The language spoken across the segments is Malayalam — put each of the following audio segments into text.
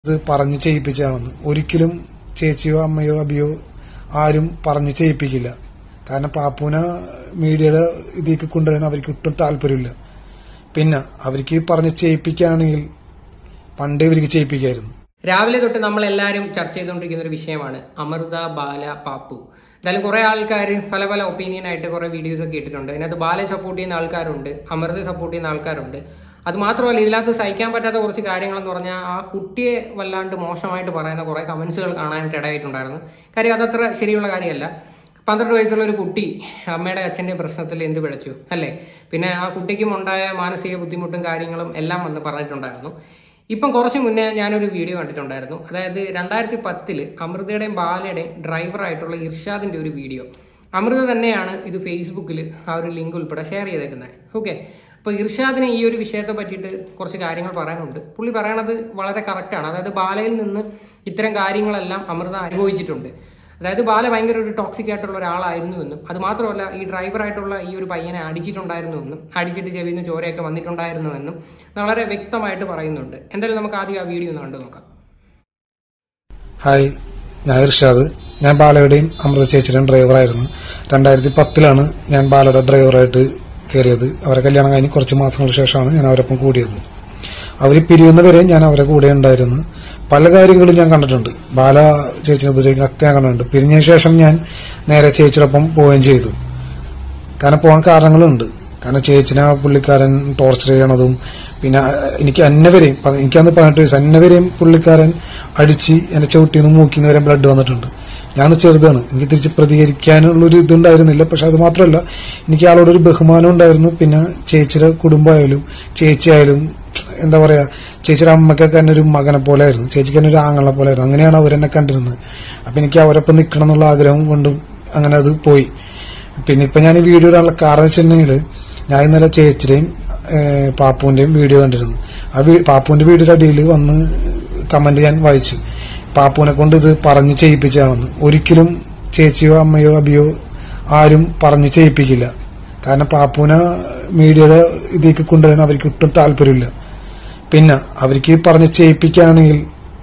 ഇത് പറഞ്ഞ് ചെയ്യിപ്പിച്ചാണെന്ന് ഒരിക്കലും ചേച്ചിയോ അമ്മയോ അബിയോ ആരും പറഞ്ഞ് ചെയ്യിപ്പിക്കില്ല കാരണം പാപ്പുന മീഡിയയുടെ ഇതിലേക്ക് കൊണ്ടുവരാൻ അവർക്ക് ഒട്ടും താല്പര്യമില്ല പിന്നെ അവർക്ക് പറഞ്ഞ് ചെയ്യിപ്പിക്കുകയാണെങ്കിൽ പണ്ടേ ഇവർക്ക് ചെയ്യിപ്പിക്കായിരുന്നു രാവിലെ തൊട്ട് നമ്മൾ എല്ലാവരും ചർച്ച ചെയ്തുകൊണ്ടിരിക്കുന്ന ഒരു വിഷയമാണ് അമൃത ബാല പാപ്പു എന്തായാലും കുറെ ആൾക്കാർ പല പല ഒപ്പീനിയൻ ആയിട്ട് കുറെ വീഡിയോസ് ഒക്കെ ഇട്ടിട്ടുണ്ട് അതിനകത്ത് ബാലയെ സപ്പോർട്ട് ചെയ്യുന്ന ആൾക്കാരുണ്ട് അമൃതയെ സപ്പോർട്ട് ചെയ്യുന്ന ആൾക്കാരുണ്ട് അത് മാത്രമല്ല ഇതിനകത്ത് സഹിക്കാൻ പറ്റാത്ത കുറച്ച് കാര്യങ്ങളെന്ന് പറഞ്ഞാൽ ആ കുട്ടിയെ വല്ലാണ്ട് മോശമായിട്ട് പറയുന്ന കുറെ കമന്റ്സുകൾ കാണാനായിട്ട് ഇടയായിട്ടുണ്ടായിരുന്നു കാര്യം അതത്ര ശരിയുള്ള കാര്യമല്ല പന്ത്രണ്ട് വയസ്സുള്ള ഒരു കുട്ടി അമ്മയുടെ അച്ഛൻ്റെ പ്രശ്നത്തിൽ എന്ത് പിഴച്ചു അല്ലേ പിന്നെ ആ കുട്ടിക്കും ഉണ്ടായ മാനസിക ബുദ്ധിമുട്ടും കാര്യങ്ങളും എല്ലാം വന്ന് പറഞ്ഞിട്ടുണ്ടായിരുന്നു ഇപ്പം കുറച്ച് മുന്നേ ഞാനൊരു വീഡിയോ കണ്ടിട്ടുണ്ടായിരുന്നു അതായത് രണ്ടായിരത്തി പത്തില് അമൃതയുടെയും ബാലയുടെയും ഡ്രൈവറായിട്ടുള്ള ഇർഷാദിന്റെ ഒരു വീഡിയോ അമൃത തന്നെയാണ് ഇത് ഫേസ്ബുക്കിൽ ആ ഒരു ലിങ്ക് ഉൾപ്പെടെ ഷെയർ ചെയ്തേക്കുന്നത് ഓക്കെ അപ്പോൾ ഇർഷാദിന് ഈ ഒരു വിഷയത്തെ പറ്റിയിട്ട് കുറച്ച് കാര്യങ്ങൾ പറയാനുണ്ട് പുള്ളി പറയണത് വളരെ കറക്റ്റാണ് അതായത് ബാലയിൽ നിന്ന് ഇത്തരം കാര്യങ്ങളെല്ലാം അമൃത അനുഭവിച്ചിട്ടുണ്ട് അതായത് ബാല ഭയങ്കര ഒരു ടോക്സിക് ആയിട്ടുള്ള ഒരാളായിരുന്നുവെന്നും അത് മാത്രമല്ല ഈ ഡ്രൈവറായിട്ടുള്ള ഈ ഒരു പയ്യനെ അടിച്ചിട്ടുണ്ടായിരുന്നുവെന്നും അടിച്ചിട്ട് ചെവിയിൽ നിന്ന് ചോരയൊക്കെ വന്നിട്ടുണ്ടായിരുന്നുവെന്നും വളരെ വ്യക്തമായിട്ട് പറയുന്നുണ്ട് എന്തായാലും നമുക്ക് ആദ്യം ആ വീഡിയോ ഒന്ന് കണ്ടു നോക്കാം ഹായ് ഞാൻ ഇർഷാദ് ഞാൻ ബാലയുടെയും അമൃത ചേച്ചിയുടെയും ഡ്രൈവറായിരുന്നു രണ്ടായിരത്തി പത്തിലാണ് ഞാൻ ബാലയുടെ ഡ്രൈവറായിട്ട് കയറിയത് അവരെ കല്യാണം കഴിഞ്ഞ് കുറച്ച് മാസങ്ങൾക്ക് ശേഷമാണ് ഞാൻ അവരൊപ്പം കൂടിയത് അവർ പിരിയുന്നവരെ ഞാൻ അവരെ കൂടെ ഉണ്ടായിരുന്നു പല കാര്യങ്ങളും ഞാൻ കണ്ടിട്ടുണ്ട് ബാല ചേച്ചിനെ ഉപദ്രവിക്കുന്ന ഒക്കെ ഞാൻ കണ്ടിട്ടുണ്ട് പിരിഞ്ഞതിന് ശേഷം ഞാൻ നേരെ ചേച്ചിയോടൊപ്പം പോവുകയും ചെയ്തു കാരണം പോകാൻ കാരണങ്ങളുണ്ട് കാരണം ചേച്ചിനെ ആ പുള്ളിക്കാരൻ ടോർച്ചർ ചെയ്യണതും പിന്നെ എനിക്ക് അന്നവരെയും പ- എനിക്കന്ന് പതിനെട്ട് വയസ്സ് അന്നവരെയും പുള്ളിക്കാരൻ അടിച്ച് എന്നെ ചവിട്ടിന്ന് മൂക്കിന്ന് വരെ ബ്ലഡ് വന്നിട്ടുണ്ട് ഞാൻ ചെറുതാണ് എനിക്ക് തിരിച്ച് പ്രതികരിക്കാനുള്ളൊരു ഇതുണ്ടായിരുന്നില്ല പക്ഷെ അത് മാത്രമല്ല എനിക്ക് ആളോടൊരു ബഹുമാനം ഉണ്ടായിരുന്നു പിന്നെ ചേച്ചിയുടെ കുടുംബമായാലും ചേച്ചിയായാലും എന്താ പറയാ ചേച്ചിയുടെ അമ്മക്കൊക്കെ എന്നെ ഒരു മകനെ പോലെ ആയിരുന്നു ചേച്ചിക്ക് എന്നെ ഒരു ആങ്ങളെ പോലെ ആയിരുന്നു അങ്ങനെയാണ് അവരെന്നെ കണ്ടിരുന്നത് അപ്പൊ എനിക്ക് അവരൊപ്പം നിൽക്കണം എന്നുള്ള ആഗ്രഹം കൊണ്ടും അങ്ങനെ അത് പോയി പിന്നെ ഇപ്പൊ ഞാൻ ഈ വീഡിയോ ഇടാനുള്ള കാരണം വെച്ചിട്ടുണ്ടെങ്കിൽ ഞാൻ ഇന്നലെ ചേച്ചിയുടെയും ഏഹ്, പാപ്പുവിന്റെയും വീഡിയോ കണ്ടിരുന്നു ആ വീ- പാപ്പുവിന്റെ വീഡിയോയുടെ അടിയിൽ വന്ന് കമന്റ് ഞാൻ വായിച്ചു പാപ്പുവിനെ കൊണ്ട് ഇത് പറഞ്ഞ് ചെയ്യിപ്പിച്ചാണെന്ന് ഒരിക്കലും ചേച്ചിയോ അമ്മയോ അബിയോ ആരും പറഞ്ഞ് ചെയ്യിപ്പിക്കില്ല കാരണം പാപ്പുവിനെ മീഡിയയുടെ ഇതിലേക്ക് കൊണ്ടുവരാൻ അവർക്ക് ഒട്ടും താല്പര്യമില്ല പിന്നെ അവർക്ക് പറഞ്ഞ് ചെയ്യിപ്പിക്കുകയാണെങ്കിൽ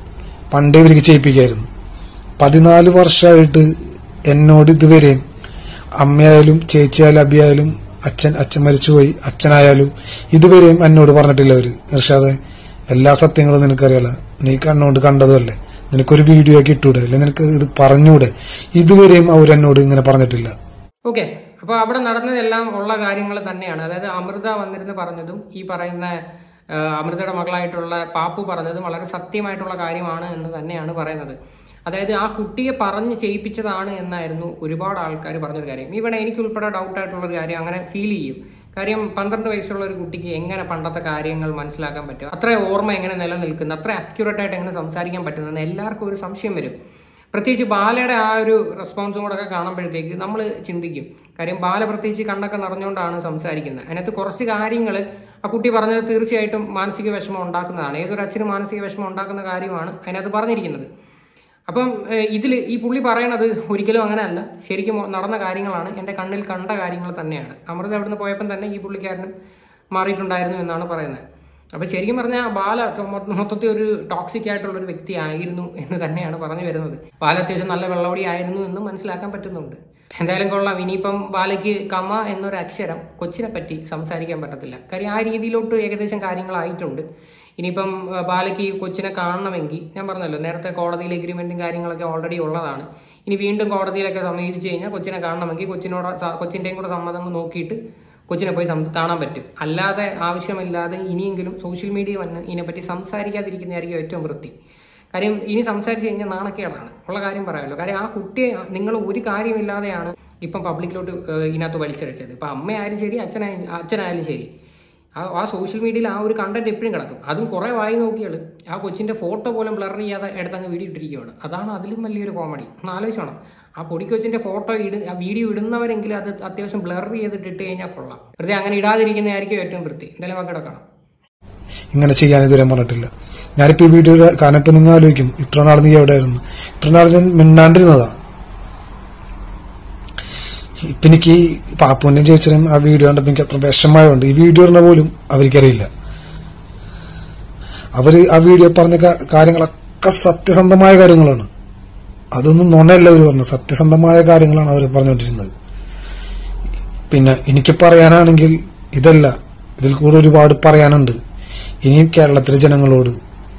പണ്ടേ ഇവർക്ക് ചെയ്യിപ്പിക്കായിരുന്നു പതിനാല് വർഷമായിട്ട് എന്നോട് ഇതുവരെയും അമ്മയായാലും ചേച്ചിയായാലും അബിയായാലും അച്ഛൻ അച്ഛൻ മരിച്ചുപോയി അച്ഛനായാലും ഇതുവരെയും എന്നോട് പറഞ്ഞിട്ടില്ല അവര് ഇർഷാദെ എല്ലാ സത്യങ്ങളും നിനക്കറിയാലോ നീ കണ്ണുകൊണ്ട് കണ്ടതുമല്ലേ നിനക്കൊരു വീഡിയോ ആക്കി ഇട്ടൂടെ അല്ലെ നിനക്ക് ഇത് പറഞ്ഞൂടെ ഇതുവരെയും അവരെന്നോട് ഇങ്ങനെ പറഞ്ഞിട്ടില്ല ഓക്കെ അപ്പോൾ അവിടെ നടന്നതെല്ലാം ഉള്ള കാര്യങ്ങൾ തന്നെയാണ് അതായത് അമൃത വന്നിരുന്ന് പറഞ്ഞതും ഈ പറയുന്ന ആ, അമൃതയുടെ മകളായിട്ടുള്ള പാപ്പു പറഞ്ഞതും വളരെ സത്യമായിട്ടുള്ള കാര്യമാണ് എന്ന് തന്നെയാണ് പറയുന്നത് അതായത് ആ കുട്ടിയെ പറഞ്ഞ് ചെയ്യിപ്പിച്ചതാണ് എന്നായിരുന്നു ഒരുപാട് ആൾക്കാർ പറഞ്ഞൊരു കാര്യം ഇവിടെ എനിക്ക് ഉൾപ്പെടെ ഡൗട്ട് ആയിട്ടുള്ള ഒരു കാര്യം അങ്ങനെ ഫീൽ ചെയ്യും കാര്യം പന്ത്രണ്ട് വയസ്സുള്ള ഒരു കുട്ടിക്ക് എങ്ങനെ പണ്ടത്തെ കാര്യങ്ങൾ മനസ്സിലാക്കാൻ പറ്റും അത്ര ഓർമ്മ എങ്ങനെ നിലനിൽക്കുന്നു അത്ര അക്യുറേറ്റ് ആയിട്ട് എങ്ങനെ സംസാരിക്കാൻ പറ്റുന്നതെന്ന് എല്ലാവർക്കും ഒരു സംശയം വരും പ്രത്യേകിച്ച് ബാലയുടെ ആ ഒരു റെസ്പോൺസും കൂടെ ഒക്കെ കാണുമ്പോഴത്തേക്ക് നമ്മൾ ചിന്തിക്കും കാര്യം ബാല പ്രത്യേകിച്ച് കണ്ണൊക്കെ നിറഞ്ഞുകൊണ്ടാണ് സംസാരിക്കുന്നത് അതിനകത്ത് കുറച്ച് കാര്യങ്ങൾ ആ കുട്ടി പറഞ്ഞത് തീർച്ചയായിട്ടും മാനസിക വിഷമം ഉണ്ടാക്കുന്നതാണ് ഏതൊരു അച്ഛനും മാനസിക വിഷമം ഉണ്ടാക്കുന്ന കാര്യമാണ് അതിനകത്ത് പറഞ്ഞിരിക്കുന്നത് അപ്പം ഇതിൽ ഈ പുള്ളി പറയണത് ഒരിക്കലും അങ്ങനെയല്ല ശരിക്കും നടന്ന കാര്യങ്ങളാണ് എൻ്റെ കണ്ണിൽ കണ്ട കാര്യങ്ങൾ തന്നെയാണ് അമൃത അവിടുന്ന് പോയപ്പം തന്നെ ഈ പുള്ളിക്കാരനും മാറിയിട്ടുണ്ടായിരുന്നു എന്നാണ് പറയുന്നത് അപ്പോൾ ശരിക്കും പറഞ്ഞാൽ ബാല മൊ- മൊത്തത്തിൽ ഒരു ടോക്സിക് ആയിട്ടുള്ള ഒരു വ്യക്തി ആയിരുന്നു എന്ന് തന്നെയാണ് പറഞ്ഞു വരുന്നത് ബാല അത്യാവശ്യം നല്ല വെള്ളവടി ആയിരുന്നു എന്നും മനസ്സിലാക്കാൻ പറ്റുന്നുണ്ട് എന്തായാലും കൊള്ളാം ഇനിയിപ്പം ബാലയ്ക്ക് കമ എന്നൊരു അക്ഷരം കൊച്ചിനെ പറ്റി സംസാരിക്കാൻ പറ്റത്തില്ല കാര്യം ആ രീതിയിലോട്ട് ഏകദേശം കാര്യങ്ങളായിട്ടുണ്ട് ഇനിയിപ്പം ആ, ബാലയ്ക്ക് ഈ കൊച്ചിനെ കാണണമെങ്കിൽ ഞാൻ പറഞ്ഞല്ലോ നേരത്തെ കോടതിയിൽ എഗ്രിമെന്റും കാര്യങ്ങളൊക്കെ ഓൾറെഡി ഉള്ളതാണ് ഇനി വീണ്ടും കോടതിയിലൊക്കെ സമീപിച്ച് കഴിഞ്ഞാൽ കൊച്ചിനെ കാണണമെങ്കിൽ കൊച്ചിനോട് സ- കൊച്ചിന്റെയും കൂടെ സമ്മതം നോക്കിയിട്ട് കൊച്ചിനെ പോയി സം- കാണാൻ പറ്റും അല്ലാതെ ആവശ്യമില്ലാതെ ഇനിയെങ്കിലും സോഷ്യൽ മീഡിയ വന്ന് ഇതിനെപ്പറ്റി സംസാരിക്കാതിരിക്കുന്നതായിരിക്കും ഏറ്റവും വൃത്തി കാര്യം ഇനി സംസാരിച്ച് കഴിഞ്ഞാൽ നാണക്കേടാണ് ഉള്ള കാര്യം പറയാമല്ലോ കാര്യം ആ കുട്ടിയെ നിങ്ങൾ ഒരു കാര്യമില്ലാതെയാണ് ഇപ്പം പബ്ലിക്കിലോട്ട് ഏഹ്, ഇതിനകത്ത് വലിച്ചടിച്ചത് ഇപ്പം അമ്മയായാലും ശരി അച്ഛനായാലും അച്ഛനായാലും ശരി ആ ആ സോഷ്യൽ മീഡിയയിൽ ആ ഒരു കണ്ടന്റ് എപ്പോഴും കിടക്കും അതും കുറേ വായി നോക്കിയാൽ ആ കൊച്ചിന്റെ ഫോട്ടോ പോലും ബ്ലർ ചെയ്യാതെ എടുത്തങ്ങ് വീഡിയോ ഇട്ടിരിക്കുകയാണ് അതാണ് അതിലും വലിയൊരു കോമഡി ഒന്ന് ആലോചിച്ചോണം ആ പൊടിക്കൊച്ചിന്റെ ഫോട്ടോ ഇട ആ വീഡിയോ ഇടുന്നവരെങ്കിലും അത് അത്യാവശ്യം ബ്ലർ ചെയ്തിട്ട് ഇട്ട് കഴിഞ്ഞാൽ കൊള്ളാം വെറുതെ അങ്ങനെ ഇടാതിരിക്കുന്നതായിരിക്കും ഏറ്റവും വൃത്തി എന്തായാലും വാക്ക് കിടക്കണം ഇങ്ങനെ ചെയ്യാൻ ഇതുവരെ പറഞ്ഞിട്ടില്ല ഞാനിപ്പോ ഈ വീഡിയോ കാരണം ഇപ്പൊ നിങ്ങൾ ആലോചിക്കും ഇത്ര നാൾ നീ എവിടെയായിരുന്നു ഇത്ര നാൾ ഞാൻ മിണ്ടാണ്ടിരുന്നതാ ഇപ്പൊ എനിക്ക് ഈ പാപ്പുവിന്റെയും ചേച്ചനും ആ വീഡിയോ കണ്ടപ്പോ എനിക്ക് അത്ര വിഷമമായുണ്ട് ഈ വീഡിയോ ഇടുന്ന പോലും അവർക്കറിയില്ല അവര് ആ വീഡിയോ പറഞ്ഞ കാ- കാര്യങ്ങളൊക്കെ ഒക്കെ സത്യസന്ധമായ കാര്യങ്ങളാണ് അതൊന്നും നുണയല്ല അവർ പറഞ്ഞത് സത്യസന്ധമായ കാര്യങ്ങളാണ് അവർ പറഞ്ഞുകൊണ്ടിരുന്നത് പിന്നെ എനിക്ക് പറയാനാണെങ്കിൽ ഇതല്ല ഇതിൽ കൂടെ ഒരുപാട് പറയാനുണ്ട് ഇനിയും കേരളത്തിലെ ജനങ്ങളോട്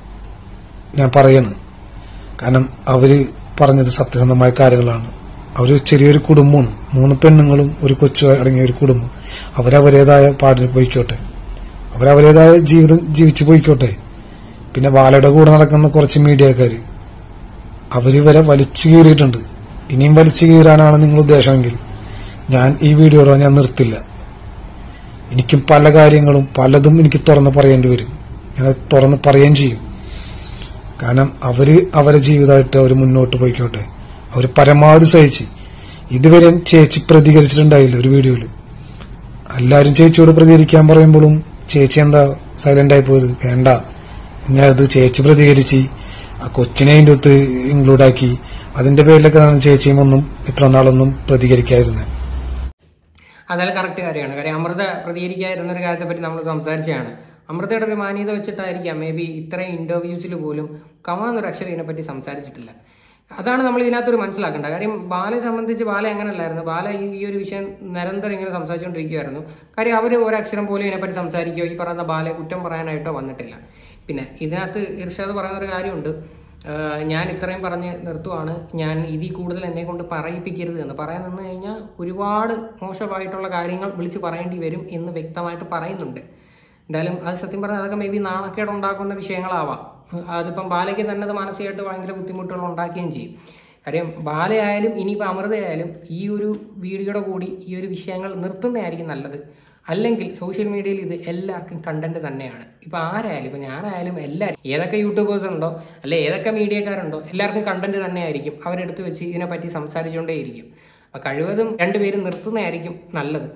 ഞാൻ പറയണ് കാരണം അവര് പറഞ്ഞത് സത്യസന്ധമായ കാര്യങ്ങളാണ് അവര് ചെറിയൊരു കുടുംബമാണ് മൂന്ന് പെണ്ണുങ്ങളും ഒരു കൊച്ചു അടങ്ങിയ ഒരു കുടുംബം അവരവരേതായ പാടിന് പോയിക്കോട്ടെ അവരവരേതായ ജീവിതം ജീവിച്ചു പോയിക്കോട്ടെ പിന്നെ ബാലയുടെ കൂടെ നടക്കുന്ന കുറച്ച് മീഡിയക്കാര് അവരിവരെ വലിച്ചു കീറിയിട്ടുണ്ട് ഇനിയും വലിച്ചു കീറാനാണ് നിങ്ങൾ ഉദ്ദേശമെങ്കിൽ ഞാൻ ഈ വീഡിയോടെ ഞാൻ നിർത്തില്ല എനിക്കും പല കാര്യങ്ങളും പലതും എനിക്ക് തുറന്ന് പറയേണ്ടി വരും ഞാൻ അത് തുറന്ന് പറയുകയും ചെയ്യും കാരണം അവര് അവരെ ജീവിതമായിട്ട് അവർ മുന്നോട്ട് പോയിക്കോട്ടെ അവർ പരമാവധി സഹിച്ച് ഇതുവരെയും ചേച്ചി പ്രതികരിച്ചിട്ടുണ്ടായില്ല ഒരു വീഡിയോയിൽ എല്ലാരും ചേച്ചിയോട് പ്രതികരിക്കാൻ പറയുമ്പോഴും ചേച്ചി എന്താ സൈലന്റ് ആയി പോയത് വേണ്ട ഞാൻ അത് ചേച്ചി പ്രതികരിച്ച് ആ കൊച്ചിനെ അതിന്റെ ഒത്ത് ഇൻക്ലൂഡ് ആക്കി അതിന്റെ പേരിലൊക്കെ ചേച്ചിയും ഒന്നും ഇത്ര നാളൊന്നും പ്രതികരിക്കാതിരുന്നത് അതായത് കറക്റ്റ് കാര്യമാണ് കാര്യം അമൃത പ്രതികരിക്കാതിരുന്ന ഒരു കാര്യത്തെ പറ്റി നമ്മൾ സംസാരിച്ചതാണ് അമൃതയുടെ ഒരു മാന്യത വെച്ചിട്ടായിരിക്കാം മേ ബി ഇത്രയും ഇന്റർവ്യൂസിൽ പോലും കമാന്നൊരു അക്ഷരം ഇതിനെപ്പറ്റി സംസാരിച്ചിട്ടില്ല അതാണ് നമ്മൾ ഇതിനകത്തൊരു മനസ്സിലാക്കേണ്ടത് കാര്യം ബാലയെ സംബന്ധിച്ച് ബാല അങ്ങനെയല്ലായിരുന്നു ബാല ഈ ഈ ഒരു വിഷയം നിരന്തരം ഇങ്ങനെ സംസാരിച്ചുകൊണ്ടിരിക്കുകയായിരുന്നു കാര്യം അവർ ഒരക്ഷരം പോലും ഇതിനെപ്പറ്റി സംസാരിക്കുകയോ ഈ പറയുന്ന ബാലയെ കുറ്റം പറയാനായിട്ടോ വന്നിട്ടില്ല പിന്നെ ഇതിനകത്ത് ഇർഷാദ് പറയുന്ന ഒരു കാര്യമുണ്ട് ആഹ് ഞാൻ ഇത്രയും പറഞ്ഞ് നിർത്തുവാണ് ഞാൻ ഇതിൽ കൂടുതൽ എന്നെ കൊണ്ട് പറയിപ്പിക്കരുത് എന്ന് പറയാൻ നിന്ന് കഴിഞ്ഞാൽ ഒരുപാട് മോശമായിട്ടുള്ള കാര്യങ്ങൾ വിളിച്ച് പറയേണ്ടി വരും എന്ന് വ്യക്തമായിട്ട് പറയുന്നുണ്ട് എന്തായാലും അത് സത്യം പറഞ്ഞാൽ അതൊക്കെ മേ ബി നാണക്കേട് ഉണ്ടാക്കുന്ന വിഷയങ്ങളാവാം അതിപ്പം ബാലയ്ക്ക് തന്നെ അത് മാനസികമായിട്ട് ഭയങ്കര ബുദ്ധിമുട്ടുകൾ ഉണ്ടാക്കുകയും ചെയ്യും കാര്യം ബാലയായാലും ഇനിയിപ്പോൾ അമൃതയായാലും ഈ ഒരു വീഡിയോയുടെ കൂടി ഈ ഒരു വിഷയങ്ങൾ നിർത്തുന്നതായിരിക്കും നല്ലത് അല്ലെങ്കിൽ സോഷ്യൽ മീഡിയയിൽ ഇത് എല്ലാവർക്കും കണ്ടന്റ് തന്നെയാണ് ഇപ്പൊ ആരായാലും ഇപ്പൊ ഞാനായാലും എല്ലാവരും ഏതൊക്കെ യൂട്യൂബേഴ്സ് ഉണ്ടോ അല്ലെ ഏതൊക്കെ മീഡിയക്കാരുണ്ടോ എല്ലാവർക്കും കണ്ടന്റ് തന്നെയായിരിക്കും അവരെടുത്ത് വെച്ച് ഇതിനെപ്പറ്റി സംസാരിച്ചുകൊണ്ടേയിരിക്കും അപ്പൊ കഴിവതും രണ്ടുപേരും നിർത്തുന്നതായിരിക്കും നല്ലത്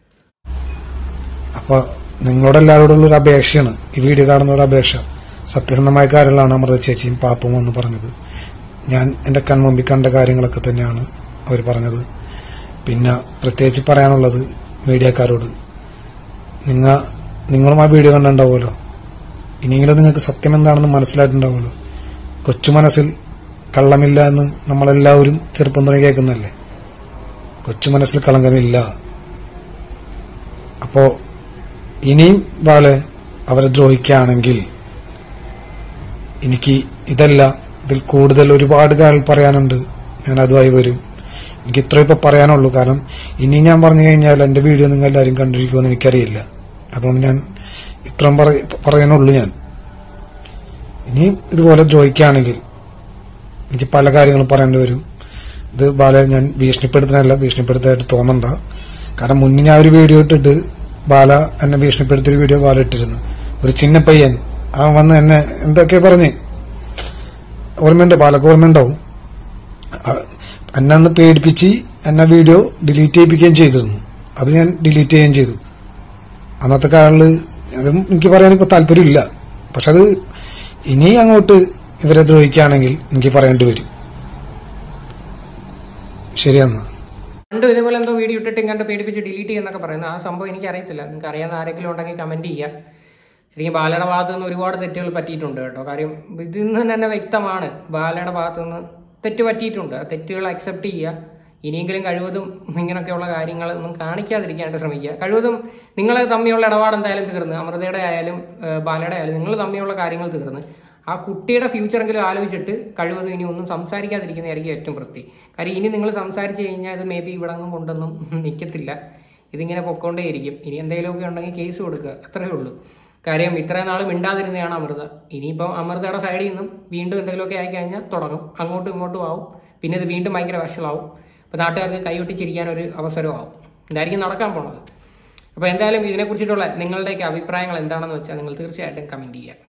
അപ്പൊ നിങ്ങളോട് എല്ലാവരോടുള്ള ഒരു അപേക്ഷയാണ് ഈ വീഡിയോ കാണുന്ന ഒരു അപേക്ഷ സത്യസന്ധമായ കാര്യങ്ങളാണ് അമൃത ചേച്ചിയും പാപ്പും എന്ന് പറഞ്ഞത് ഞാൻ എന്റെ കൺമുമ്പിൽ കണ്ട കാര്യങ്ങളൊക്കെ തന്നെയാണ് അവർ പറഞ്ഞത് പിന്നെ പ്രത്യേകിച്ച് പറയാനുള്ളത് മീഡിയക്കാരോട് നിങ്ങ നിങ്ങളും ആ വീഡിയോ കണ്ടുണ്ടാവുമല്ലോ ഇനിയെങ്കിലും നിങ്ങൾക്ക് സത്യം എന്താണെന്ന് മനസ്സിലായിട്ടുണ്ടാവുമല്ലോ കൊച്ചു മനസ്സിൽ കള്ളമില്ല എന്ന് നമ്മളെല്ലാവരും ചെറുപ്പം തുടങ്ങി കേൾക്കുന്നല്ലേ കൊച്ചു മനസ്സിൽ കളങ്കമില്ല അപ്പോ ഇനിയും ബാലെ അവരെ ദ്രോഹിക്കുകയാണെങ്കിൽ എനിക്ക് ഇതല്ല ഇതിൽ കൂടുതൽ ഒരുപാട് കാര്യങ്ങൾ പറയാനുണ്ട് ഞാൻ അതുമായി വരും എനിക്ക് ഇത്ര ഇപ്പൊ പറയാനുള്ളൂ കാരണം ഇനി ഞാൻ പറഞ്ഞു കഴിഞ്ഞാൽ എന്റെ വീഡിയോ നിങ്ങൾ എല്ലാവരും കണ്ടിരിക്കുമെന്ന് എനിക്കറിയില്ല അതുകൊണ്ട് ഞാൻ ഇത്രയും പറ- പറയാനുള്ളൂ ഞാൻ ഇനിയും ഇതുപോലെ ദ്രോഹിക്കുകയാണെങ്കിൽ എനിക്ക് പല കാര്യങ്ങളും പറയേണ്ടി വരും ഇത് ബാല ഞാൻ ഭീഷണിപ്പെടുത്തുന്നതല്ല ഭീഷണിപ്പെടുത്തായിട്ട് തോന്നണ്ട കാരണം മുന്നേ ഞാൻ ഒരു വീഡിയോ ഇട്ടിട്ട് ബാല എന്നെ ഭീഷണിപ്പെടുത്തിയൊരു വീഡിയോ ബാല ഇട്ടിരുന്നു ഒരു ചിന്ന പയ്യൻ അവൻ വന്ന് എന്നെ എന്തൊക്കെ പറഞ്ഞ് ഓർമ്മയുണ്ട് ബാലക്ക് ഓർമ്മയുണ്ടാവും ആ- എന്നെ അന്ന് പേടിപ്പിച്ച് എന്നെ വീഡിയോ ഡിലീറ്റ് ചെയ്യിപ്പിക്കുകയും ചെയ്തിരുന്നു അത് ഞാൻ ഡിലീറ്റ് ചെയ്യുകയും ചെയ്തു അന്നത്തെ കാലില് അതും എനിക്ക് പറയാൻ ഇപ്പൊ താല്പര്യമില്ല പക്ഷെ അത് ഇനി അങ്ങോട്ട് ഇവരെ ദ്രോഹിക്കുകയാണെങ്കിൽ എനിക്ക് പറയേണ്ടി വരും ശരിയെന്നാ പണ്ടും ഇതേപോലെ എന്തോ വീഡിയോ ഇട്ടിട്ട് ഇങ്ങോട്ട് പേടിപ്പിച്ച് ഡിലീറ്റ് ചെയ്യുന്നൊക്കെ പറയുന്നത് ആ സംഭവം എനിക്ക് അറിയത്തില്ല നിങ്ങൾക്ക് അറിയാവുന്ന ആരെങ്കിലും ഉണ്ടെങ്കിൽ കമന്റ് ചെയ്യുക ശരിക്കും ബാലയുടെ ഭാഗത്ത് നിന്ന് ഒരുപാട് തെറ്റുകൾ പറ്റിയിട്ടുണ്ട് കേട്ടോ കാര്യം ഇതിൽ നിന്ന് തന്നെ വ്യക്തമാണ് ബാലയുടെ ഭാഗത്ത് നിന്ന് തെറ്റ് പറ്റിയിട്ടുണ്ട് ആ തെറ്റുകൾ അക്സെപ്റ്റ് ചെയ്യുക ഇനിയെങ്കിലും കഴിവതും ഇങ്ങനെയൊക്കെയുള്ള കാര്യങ്ങൾ ഒന്നും കാണിക്കാതിരിക്കാനായിട്ട് ശ്രമിക്കുക കഴിവതും നിങ്ങൾ തമ്മിലുള്ള ഇടപാട് എന്തായാലും തീർന്ന് അമൃതയുടെ ആയാലും ഏഹ്, ബാലയുടെ ആയാലും നിങ്ങൾ തമ്മിലുള്ള കാര്യങ്ങൾ തീർന്ന് ആ കുട്ടിയുടെ ഫ്യൂച്ചറെങ്കിലും ആലോചിച്ചിട്ട് കഴിവതും ഇനി ഒന്നും സംസാരിക്കാതിരിക്കുന്നതായിരിക്കും ഏറ്റവും വൃത്തി കാര്യം ഇനി നിങ്ങൾ സംസാരിച്ച് കഴിഞ്ഞാൽ ഇത് മേ ബി ഇവിടെ അങ്ങും കൊണ്ടൊന്നും നിൽക്കത്തില്ല ഇതിങ്ങനെ പൊക്കോണ്ടേയിരിക്കും ഇനി എന്തെങ്കിലുമൊക്കെ ഉണ്ടെങ്കിൽ കേസ് കൊടുക്കുക അത്രയേ ഉള്ളൂ കാര്യം ഇത്രയും നാൾ മിണ്ടാതിരുന്നതാണ് അമൃത ഇനിയിപ്പം അമൃതയുടെ സൈഡിൽ നിന്നും വീണ്ടും എന്തെങ്കിലുമൊക്കെ ആയി കഴിഞ്ഞാൽ തുടങ്ങും അങ്ങോട്ടും ഇങ്ങോട്ടും ആവും പിന്നെ ഇത് വീണ്ടും ഭയങ്കര വഷളാവും അപ്പോൾ നാട്ടുകാർക്ക് കൈയൊട്ടിച്ചിരിക്കാൻ ഒരു അവസരമാവും ഇതായിരിക്കും നടക്കാൻ പോണത് അപ്പോൾ എന്തായാലും ഇതിനെക്കുറിച്ചിട്ടുള്ള നിങ്ങളുടെയൊക്കെ അഭിപ്രായങ്ങൾ എന്താണെന്ന് വെച്ചാൽ നിങ്ങൾ തീർച്ചയായിട്ടും കമൻറ്റ് ചെയ്യുക